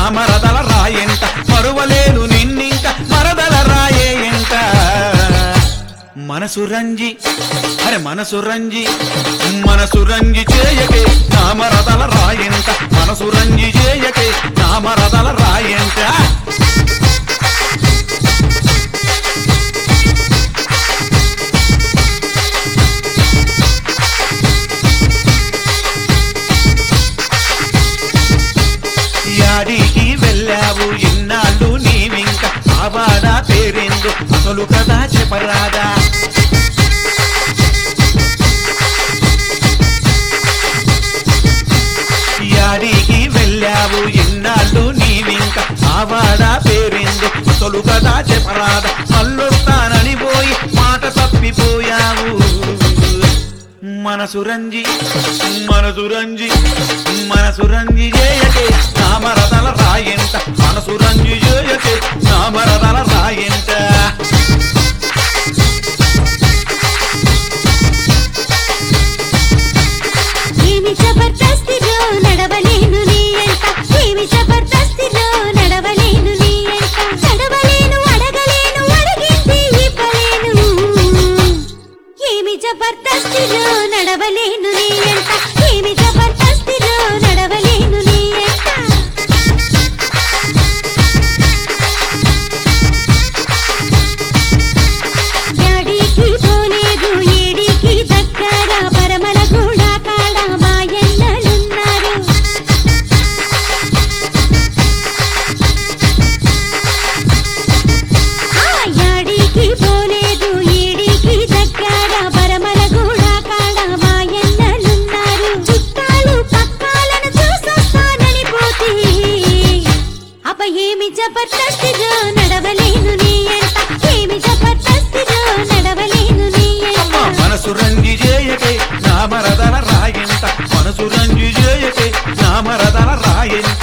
మరదల రాయంట మరువలేను నిన్నింక మరదల రాయే ఎంట మనసు రంజి అరే మనసు రంజి మనసు రంజి చేయకే నా మరదల రాయంట మనసు రంజి చేయకే నా మరదల రాయంట యాడికి వెళ్ళావు ఇన్నాళ్ళు నీవింక ఆవాడ పేరెందు అసలు కదా చెప్పరాదా యాడికి వెళ్ళావు ఇన్నాళ్ళు నీవింక ఆవాడ పేరెందు అసలు కదా చెప్పరాదా మళ్ళొస్తానని పోయి మాట తప్పిపోయావు మనసు రంజి మనసు రంజి మనసు రంజి చేయకే నా మరదల రాయంట మనసు రంజి చేయకే నా మరదల రాయంట ఏమి జబర్దస్తిలో నడవలేను నీ ఎంట ఏమి జబర్దస్తిలో నడవలేను నీ ఎంట నడవలేను అడగలేను అడిగింది ఇవ్వలేను ఏమి జబర్దస్తిలో నడవలేను నీ ఎంట ఏమి జబర్దస్తిలో నడవలేను నీ ఎంట యాడికి పోలేదు ఏడికి దగ్గర పరమల కూడా కాడ మాయన్నలున్నారు ఆ యాడికి పోలేదు ఏడికి దగ్గర పరమల కూడా కాడ మాయన్నలున్నారు చుట్టాలు పక్కాలను చూసొస్తానని పోతే అప్ప ఏమి జబర్దస్తిగా నడవలేను నీ ఎంట ఏమి జబర్దస్తిగా నడవలేను నీ అమ్మ ఎంట మనసు రంజి చేయకే నా మరదల రాయంట మనసు రంజి చేయకే నా మరదల రాయంట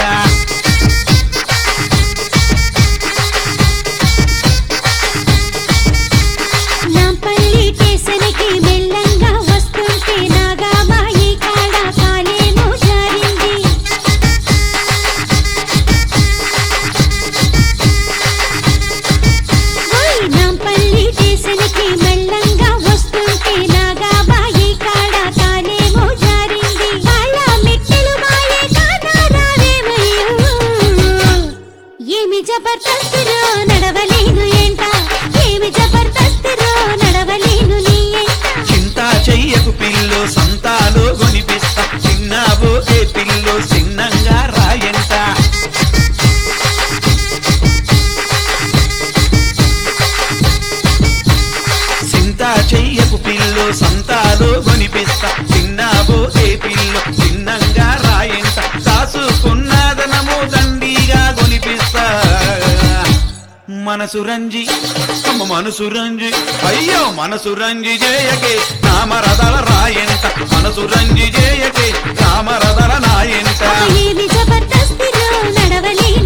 నాంపల్లి స్టేషన్కి మెల్లంగా వస్తుంటే నాగాబాయి కాడ కాలేమో జారింది ఓయ్ నాంపల్లి స్టేషన్కి మెల్లంగా వస్తుంటే నాగాబాయి కాడ కాలేమో జారింది వాళ్ళ మెట్టెలు మాయే కానారావేమయ్యో ఏమి జబర్దస్తిలో నడవలేను ఏంట ఏమి జబర్దస్తిలో నడవలేను నీ ఏంట చింత చెయ్యకు పిల్లు సంతాలు కొనిపిస్తా చిన్నబోతే పిల్లు చిన్నంగా రాయంట చింత చెయ్యకు పిల్లు సంతాలు కొనిపిస్తా చిన్నబోతే పిల్లు చిన్నంగా రాయంట కాసుకున్నదనము దండిగా కొనిపిస్తా మనసు రంజి అమ్మ మనసు రంజి అయ్యో మనసు రంజి చేయకే నామరదల రాయంట మనసు రంజి చేయకే నామరదల నాయంట ఏమి జబర్దస్తిలో నడవలేను